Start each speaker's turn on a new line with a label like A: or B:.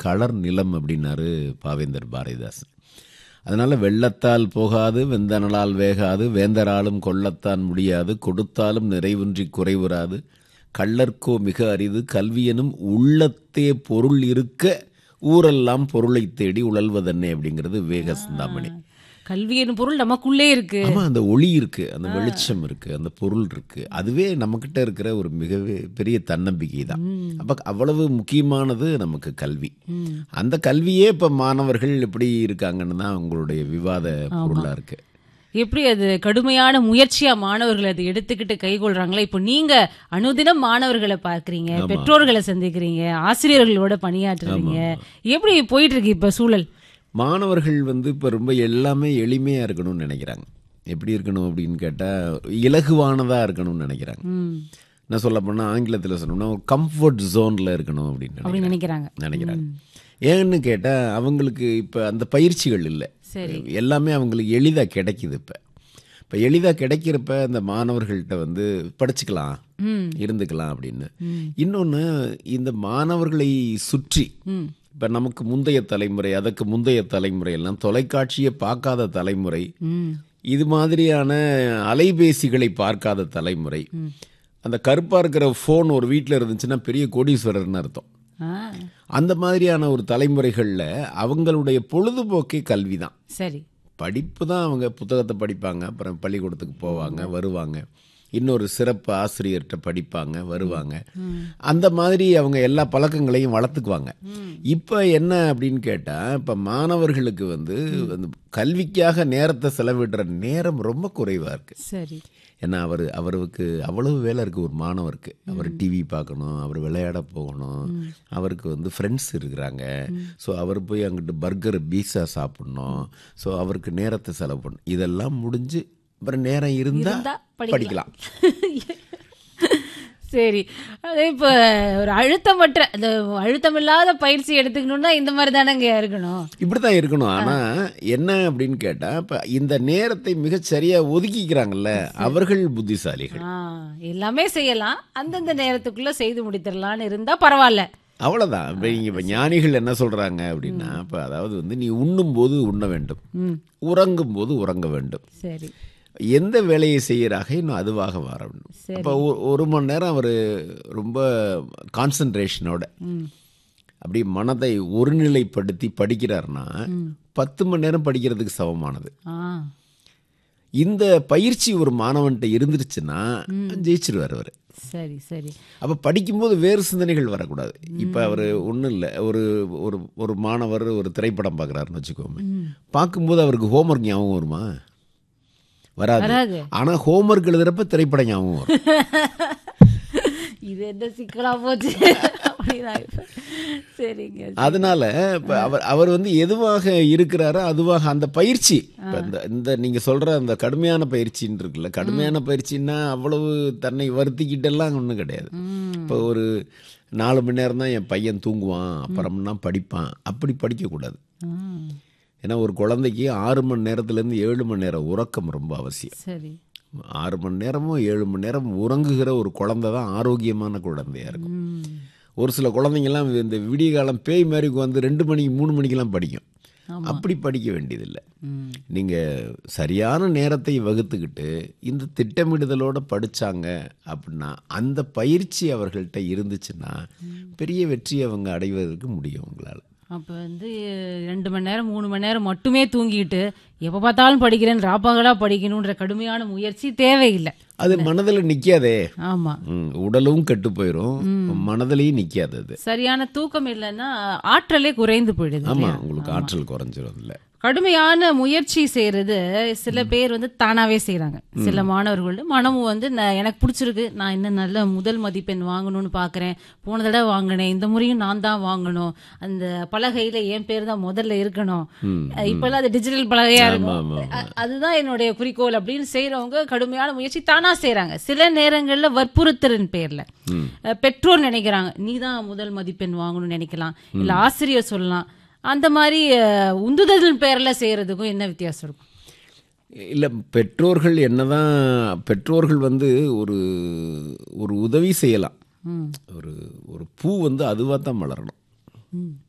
A: களர் நிலம் அப்படின்னாரு பாவேந்தர் பாரதிதாசன் அதனால வெள்ளத்தால் போகாது வெந்தனலால் வேகாது வேந்தராலும் கொள்ளத்தான் முடியாது கொடுத்தாலும் நிறைவின்றி குறைவுறாது கள்ளர்க்கோ மிக அரிது கல்வியனும் உள்ளத்தே பொருள் இருக்க ஊரெல்லாம் பொருளை தேடி உழல்வதென்னே அப்படிங்கிறது விவேக சிந்தாமணி
B: கல்வியின் பொருள் நமக்குள்ளே இருக்கு
A: ஆமா அந்த ஒளி இருக்கு அந்த வெளிச்சம் இருக்கு அந்த பொருள் இருக்கு அதுவே நம்மக்கிட்ட இருக்கிற ஒரு மிக பெரிய தன்னம்பிக்கை தான் அப்ப அவ்வளவு முக்கியமானது நமக்கு கல்வி அந்த கல்வியே இப்ப மாணவர்கள் எப்படி இருக்காங்கன்னு தான் உங்களுடைய விவாத பொருளா இருக்கு
B: எப்படி அது கடுமையான முயற்சியா மாணவர்கள் அதை எடுத்துக்கிட்டு கைகொள்றாங்களா இப்போ நீங்க அனுதினம் மாணவர்களை பார்க்கறீங்க பெற்றோர்களை சந்திக்கிறீங்க ஆசிரியர்களோட பணியாற்றுறீங்க எப்படி போயிட்டு இருக்கு இப்ப சூழல்
A: மாணவர்கள் வந்து இப்போ ரொம்ப எல்லாமே எளிமையாக இருக்கணும்னு நினைக்கிறாங்க எப்படி இருக்கணும் அப்படின்னு கேட்டால் இலகுவானதாக இருக்கணும்னு நினைக்கிறாங்க
B: ம்.
A: நான் சொல்ல போனால் ஆங்கிலத்தில் சொன்னோம்னா ஒரு கம்ஃபர்ட் ஜோனில் இருக்கணும் அப்படின்னு
B: அப்படின்னு
A: நினைக்கிறாங்க
B: நினைக்கிறாங்க
A: நினைக்கிறாங்க ஏன்னு கேட்டால் அவங்களுக்கு இப்போ அந்த பயிற்சிகள் இல்லை
B: சரி.
A: எல்லாமே அவங்களுக்கு எளிதாக கிடைக்குது இப்போ இப்போ எளிதாக கிடைக்கிறப்ப அந்த மாணவர்கள்ட்ட வந்து படிச்சுக்கலாம்
B: ம்.
A: இருந்துக்கலாம் அப்படின்னு இன்னொன்று இந்த மாணவர்களை சுற்றி
B: ம்.
A: இப்போ நமக்கு முந்தைய தலைமுறை அதற்கு முந்தைய தலைமுறை எல்லாம் தொலைக்காட்சியை பார்க்காத தலைமுறை
B: ம்.
A: இது மாதிரியான அலைபேசிகளை பார்க்காத தலைமுறை அந்த கருப்பாக இருக்கிற ஃபோன் ஒரு வீட்டில் இருந்துச்சுன்னா பெரிய கோடீஸ்வரர்னு அர்த்தம்
B: ஆ,
A: அந்த மாதிரியான ஒரு தலைமுறைகளில் அவங்களுடைய பொழுதுபோக்கே கல்வி தான்
B: சரி
A: படிப்பு தான் அவங்க புத்தகத்தை படிப்பாங்க அப்புறம் பள்ளிக்கூடத்துக்கு போவாங்க வருவாங்க இன்னொரு சிறப்பு ஆசிரியர்கிட்ட படிப்பாங்க வருவாங்க அந்த மாதிரி அவங்க எல்லா பழக்கங்களையும் வளர்த்துக்குவாங்க இப்போ என்ன அப்படின்னு கேட்டால் இப்போ மாணவர்களுக்கு வந்து அந்த கல்விக்காக நேரத்தை செலவிடுற நேரம் ரொம்ப குறைவாக இருக்குது
B: சரி
A: ஏன்னா அவர் அவருக்கு அவ்வளவு வேலை இருக்குது ஒரு மாணவருக்கு அவர் டிவி பார்க்கணும் அவர் விளையாட போகணும் அவருக்கு வந்து ஃப்ரெண்ட்ஸ் இருக்கிறாங்க ஸோ அவர் போய் அங்கிட்டு பர்கர் பீஸா சாப்பிடணும் ஸோ அவருக்கு நேரத்தை செலவு பண்ணணும் இதெல்லாம் முடிஞ்சு அப்புறம் நேரம்
B: இருந்தா
A: இருந்தால்
B: படிக்கலாம்.
A: படிக்கலாம்
B: சரி அதே இப்போ ஒரு அழுத்தமற்ற இந்த அழுத்தமில்லாத பயிற்சி எடுத்துக்கணும்னா இந்த மாதிரி தானங்க இருக்கணும்
A: இப்படி தான் இருக்கணும் ஆனால் என்ன அப்படின்னு கேட்டால் இப்போ இந்த நேரத்தை மிகச் சரியாக ஒதுக்கிக்கிறாங்கல்ல அவர்கள் புத்திசாலிகள்
B: ஆ, எல்லாமே செய்யலாம் அந்தந்த நேரத்துக்குள்ள செய்து முடித்திடலாம்னு இருந்தா பரவாயில்ல
A: அவ்வளோதான் இப்போ இங்கே இப்போ ஞானிகள் என்ன சொல்கிறாங்க அப்படின்னா இப்போ அதாவது வந்து நீ உண்ணும்போது உண்ண வேண்டும்
B: ம்
A: உறங்கும் போது உறங்க வேண்டும்
B: சரி
A: எந்த வேலையை செய்கிறாக இன்னும் அதுவாக மாற வேண்டும்
B: சரி.
A: அப்போ ஒரு- ஒரு மணி நேரம் அவர் ரொம்ப கான்சன்ட்ரேஷனோட
B: ம்
A: அப்படி மனதை ஒருநிலைப்படுத்தி படிக்கிறாருன்னா பத்து மணி நேரம் படிக்கிறதுக்கு சமமானது
B: ஆ
A: இந்த பயிற்சி ஒரு மாணவன்கிட்ட இருந்துருச்சுன்னா ஜெயிச்சிருவார் அவர்
B: சரி சரி
A: அப்போ படிக்கும்போது வேறு சிந்தனைகள் வரக்கூடாது இப்போ அவர் ஒன்றும் இல்லை ஒரு ஒரு ஒரு மாணவர் ஒரு திரைப்படம் பார்க்குறாருன்னு வச்சுக்கோமே பார்க்கும்போது அவருக்கு ஹோம்ஒர்க் ஞாபகம் வருமா வராது
B: வராது.
A: ஆனால் ஹோம்ஒர்க் எழுதுறப்ப திரைப்படம் ஞாபகம் வரும்
B: இது என்ன சிக்கலா போச்சு அப்படின்னா இப்ப. சரிங்க
A: அதனால இப்போ அவர் அவர் வந்து எதுவாக இருக்கிறாரோ அதுவாக அந்த பயிற்சி இப்போ இந்த இந்த நீங்கள் சொல்கிற அந்த கடுமையான பயிற்சின்னு இருக்குல்ல கடுமையான பயிற்சின்னா அவ்வளவு தன்னை வருத்திக்கிட்டெல்லாம் ஒன்றும் கிடையாது இப்போ ஒரு நாலு மணி நேரம் தான் என் பையன் தூங்குவான் அப்புறம்னா படிப்பான் அப்படி படிக்கக்கூடாது
B: ம்,
A: ஏன்னா ஒரு குழந்தைக்கு ஆறு மணி நேரத்துலேருந்து ஏழு மணி நேரம் உறக்கம் ரொம்ப அவசியம்
B: சரி
A: ஆறு மணி நேரமும் ஏழு மணி நேரம் உறங்குகிற ஒரு குழந்தை தான் ஆரோக்கியமான குழந்தையா இருக்கும்
B: ம்,
A: ஒரு சில குழந்தைங்கலாம் இந்த விடிய காலம் பேய் மாதிரி வந்து ரெண்டு மணிக்கு மூணு மணிக்கெல்லாம் படிக்கும் அப்படி படிக்க வேண்டியதில்லை
B: ம்.
A: நீங்கள் சரியான நேரத்தை வகுத்துக்கிட்டு இந்த திட்டமிடுதலோட படிச்சாங்க அப்படின்னா அந்த பயிற்சி அவர்கள்ட்ட இருந்துச்சுன்னா பெரிய வெற்றி அவங்க அடைவதற்கு முடியும் உங்களால்
B: அப்ப வந்து ரெண்டு மணி நேரம் மூணு மணி நேரம் மட்டுமே தூங்கிட்டு எப்ப பார்த்தாலும் படிக்கிறேன் ராப்பாகலா படிக்கணும்ன்ற கடுமையான முயற்சி தேவையில்லை
A: அது மனதில் நிற்காதே
B: ஆமா
A: ம், உடலும் கெட்டு போயிடும் மனதிலையும் நிற்காது அது
B: சரியான தூக்கம் இல்லைன்னா ஆற்றலே குறைந்து போயிடுது
A: ஆமா
B: இல்லையா?
A: உங்களுக்கு ஆற்றல் குறைஞ்சிரும் இல்லை
B: கடுமையான முயற்சி செய்யறது சில பேர் வந்து தானாவே செய்றாங்க சில மாணவர்கள் மனமும் வந்து நான் எனக்கு பிடிச்சிருக்கு நான் இன்னும் நல்ல முதல் மதிப்பெண் வாங்கணும்னு பாக்குறேன் போன தடவை வாங்கினேன் இந்த முறையும் நான் தான் வாங்கணும் அந்த பலகையில என் பேர் தான் முதல்ல இருக்கணும் அஹ் இப்பெல்லாம் அது டிஜிட்டல் பலகையா இருக்கும்
A: ஆமா,
B: அ- அதுதான் என்னுடைய குறிக்கோள் அப்படின்னு செய்றவங்க கடுமையான முயற்சி தானா செய்றாங்க சில நேரங்கள்ல வற்புறுத்தலின் பேர்ல அஹ் பெற்றோர் நினைக்கிறாங்க நீ தான் முதல் மதிப்பெண் வாங்கணும்னு நினைக்கலாம் இல்ல ஆசிரியர் சொல்லலாம் அந்த மாதிரி அஹ், உந்துதலின் பேர்ல செய்யறதுக்கும் என்ன வித்தியாசம் இருக்கும்
A: இல்லை பெற்றோர்கள் என்னதான் பெற்றோர்கள் வந்து ஒரு ஒரு உதவி செய்யலாம்
B: ம்.
A: ஒரு ஒரு பூ வந்து அதுவாக தான் மலரணும்
B: ம்.